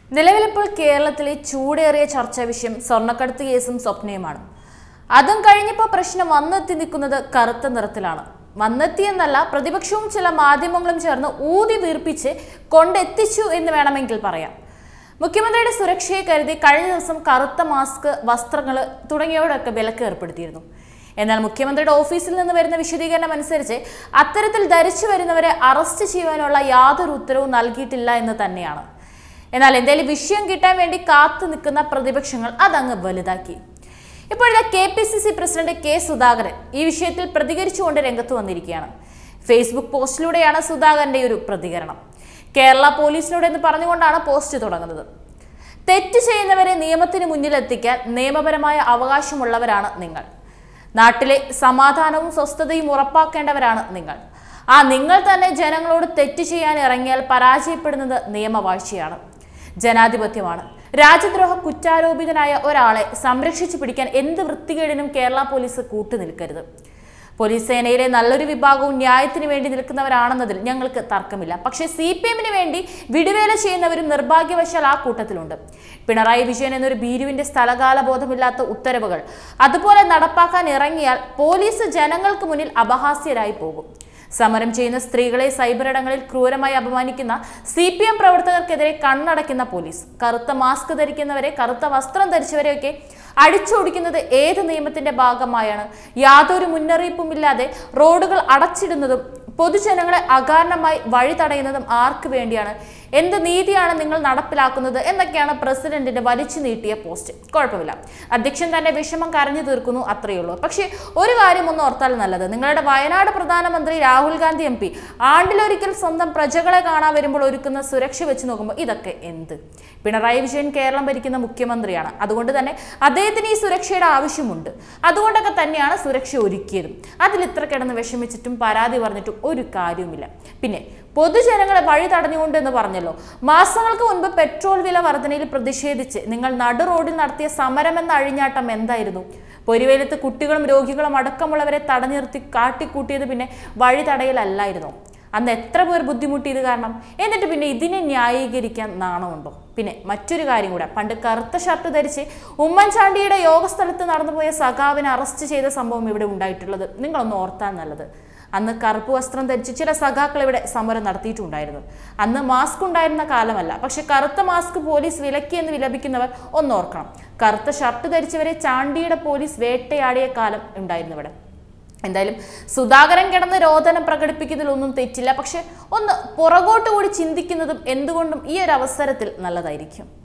നിലവിലിപ്പോൾ കേരളത്തിലെ ചൂടേറിയ ചർച്ചാ വിഷയം സ്വർണ്ണക്കടത്ത് കേസും സ്വപ്നയുമാണ് അതും കഴിഞ്ഞപ്പോൾ പ്രശ്നം വന്നെത്തി നിൽക്കുന്നത് കറുത്ത നിറത്തിലാണ് വന്നെത്തിയെന്നല്ല പ്രതിപക്ഷവും ചില മാധ്യമങ്ങളും ചേർന്ന് ഊതി വീർപ്പിച്ച് കൊണ്ടെത്തിച്ചു എന്ന് വേണമെങ്കിൽ പറയാം മുഖ്യമന്ത്രിയുടെ സുരക്ഷയെ കരുതി കഴിഞ്ഞ ദിവസം കറുത്ത മാസ്ക് വസ്ത്രങ്ങൾ തുടങ്ങിയവയോടൊക്കെ വിലക്ക് ഏർപ്പെടുത്തിയിരുന്നു എന്നാൽ മുഖ്യമന്ത്രിയുടെ ഓഫീസിൽ നിന്ന് വരുന്ന വിശദീകരണം അനുസരിച്ച് അത്തരത്തിൽ ധരിച്ചു വരുന്നവരെ അറസ്റ്റ് ചെയ്യുവാനുള്ള യാതൊരു ഉത്തരവും നൽകിയിട്ടില്ല എന്ന് തന്നെയാണ് എന്നാൽ എന്തായാലും വിഷയം കിട്ടാൻ വേണ്ടി കാത്തു നിൽക്കുന്ന പ്രതിപക്ഷങ്ങൾ അതങ്ങ് വലുതാക്കി ഇപ്പോഴത്തെ K P C C president K Sudhakaran ഈ വിഷയത്തിൽ പ്രതികരിച്ചുകൊണ്ട് രംഗത്ത് വന്നിരിക്കുകയാണ് ഫേസ്ബുക്ക് പോസ്റ്റിലൂടെയാണ് സുധാകരന്റെ ഒരു പ്രതികരണം കേരള പോലീസിനോട് എന്ന് പറഞ്ഞുകൊണ്ടാണ് പോസ്റ്റ് തുടങ്ങുന്നത് തെറ്റ് ചെയ്യുന്നവരെ നിയമത്തിന് മുന്നിലെത്തിക്കാൻ നിയമപരമായ അവകാശമുള്ളവരാണ് നിങ്ങൾ നാട്ടിലെ സമാധാനവും സ്വസ്ഥതയും ഉറപ്പാക്കേണ്ടവരാണ് നിങ്ങൾ ആ നിങ്ങൾ തന്നെ ജനങ്ങളോട് തെറ്റ് ചെയ്യാൻ ഇറങ്ങിയാൽ പരാജയപ്പെടുന്നത് നിയമവാഴ്ചയാണ് ജനാധിപത്യമാണ് രാജ്യദ്രോഹ കുറ്റാരോപിതനായ ഒരാളെ സംരക്ഷിച്ചു പിടിക്കാൻ എന്ത് വൃത്തികേടിനും കേരള പോലീസ് കൂട്ടുനിൽക്കരുത് പോലീസ് സേനയിലെ നല്ലൊരു വിഭാഗവും ന്യായത്തിന് വേണ്ടി നിൽക്കുന്നവരാണെന്നതിൽ ഞങ്ങൾക്ക് തർക്കമില്ല പക്ഷേ സി പി എമ്മിന് വേണ്ടി വിടുവേല ചെയ്യുന്നവരും നിർഭാഗ്യവശാൽ ആ കൂട്ടത്തിലുണ്ട് പിണറായി വിജയൻ എന്നൊരു ഭീരുവിന്റെ സ്ഥലകാല ബോധമില്ലാത്ത ഉത്തരവുകൾ അതുപോലെ നടപ്പാക്കാൻ ഇറങ്ങിയാൽ പോലീസ് ജനങ്ങൾക്ക് മുന്നിൽ അപഹാസ്യരായി പോകും സമരം ചെയ്യുന്ന സ്ത്രീകളെ സൈബറിടങ്ങളിൽ ക്രൂരമായി അപമാനിക്കുന്ന സി പി എം പ്രവർത്തകർക്കെതിരെ കണ്ണടയ്ക്കുന്ന പോലീസ് കറുത്ത മാസ്ക് ധരിക്കുന്നവരെ കറുത്ത വസ്ത്രം ധരിച്ചവരെയൊക്കെ അടിച്ചോടിക്കുന്നത് ഏത് നിയമത്തിന്റെ ഭാഗമായാണ് യാതൊരു മുന്നറിയിപ്പുമില്ലാതെ റോഡുകൾ അടച്ചിടുന്നതും പൊതുജനങ്ങളെ അകാരണമായി വഴി തടയുന്നതും ആർക്ക് വേണ്ടിയാണ് എന്ത് നീതിയാണ് നിങ്ങൾ നടപ്പിലാക്കുന്നത് എന്നൊക്കെയാണ് പ്രസിഡന്റിന്റെ വലിച്ചു നീട്ടിയ പോസ്റ്റ് കുഴപ്പമില്ല അധ്യക്ഷൻ തന്റെ വിഷമം കരഞ്ഞു തീർക്കുന്നു അത്രയേ ഉള്ളൂ പക്ഷേ ഒരു കാര്യം ഒന്ന് ഓർത്താൽ നല്ലത് നിങ്ങളുടെ വയനാട് പ്രധാനമന്ത്രി രാഹുൽ ഗാന്ധി എം പി ആണ്ടിലൊരിക്കൽ സ്വന്തം പ്രജകളെ കാണാൻ വരുമ്പോൾ ഒരുക്കുന്ന സുരക്ഷ വെച്ച് നോക്കുമ്പോൾ ഇതൊക്കെ എന്ത് പിണറായി വിജയൻ കേരളം ഭരിക്കുന്ന മുഖ്യമന്ത്രിയാണ് അതുകൊണ്ട് തന്നെ അദ്ദേഹത്തിന് ഈ സുരക്ഷയുടെ ആവശ്യമുണ്ട് അതുകൊണ്ടൊക്കെ തന്നെയാണ് സുരക്ഷ ഒരുക്കിയതും അതിൽ ഇത്ര കിടന്ന് വിഷമിച്ചിട്ടും പരാതി പറഞ്ഞിട്ടും ഒരു കാര്യവുമില്ല പിന്നെ പൊതുജനങ്ങളെ വഴി തടഞ്ഞുകൊണ്ട് എന്ന് പറഞ്ഞല്ലോ മാസങ്ങൾക്ക് മുൻപ് പെട്രോൾ വില വർധനയിൽ പ്രതിഷേധിച്ച് നിങ്ങൾ നടു റോഡിൽ നടത്തിയ സമരം എന്ന അഴിഞ്ഞാട്ടം എന്തായിരുന്നു പൊരിവേലത്ത് കുട്ടികളും രോഗികളും അടക്കമുള്ളവരെ തടഞ്ഞു നിർത്തി കാട്ടിക്കൂട്ടിയത് പിന്നെ വഴി തടയലല്ലായിരുന്നോ അന്ന് എത്ര പേർ ബുദ്ധിമുട്ടിയത് കാരണം എന്നിട്ട് പിന്നെ ഇതിനെ ന്യായീകരിക്കാൻ നാണമുണ്ടോ പിന്നെ മറ്റൊരു കാര്യം കൂടെ പണ്ട് കറുത്ത ഷർട്ട് ധരിച്ച് ഉമ്മൻചാണ്ടിയുടെ യോഗസ്ഥലത്ത് നടന്നുപോയ സഖാവിനെ അറസ്റ്റ് ചെയ്ത സംഭവം ഇവിടെ ഉണ്ടായിട്ടുള്ളത് നിങ്ങളൊന്ന് ഓർത്താൻ നല്ലത് അന്ന് കറുപ്പ് വസ്ത്രം ധരിച്ച് ചില സഖാക്കൾ ഇവിടെ സമരം നടത്തിയിട്ടുണ്ടായിരുന്നു അന്ന് മാസ്ക് ഉണ്ടായിരുന്ന കാലമല്ല പക്ഷെ കറുത്ത മാസ്ക് പോലീസ് വിലക്കി എന്ന് വിലപിക്കുന്നവർ ഒന്ന് ഓർക്കണം കറുത്ത ഷർട്ട് ധരിച്ചവരെ ചാണ്ടിയുടെ പോലീസ് വേട്ടയാടിയ കാലം ഉണ്ടായിരുന്നു ഇവിടെ എന്തായാലും സുധാകരൻ കിടന്ന് രോദനം പ്രകടിപ്പിക്കുന്നതിലൊന്നും തെറ്റില്ല പക്ഷെ ഒന്ന് പുറകോട്ട് കൂടി ചിന്തിക്കുന്നതും എന്തുകൊണ്ടും ഈ ഒരു അവസരത്തിൽ നല്ലതായിരിക്കും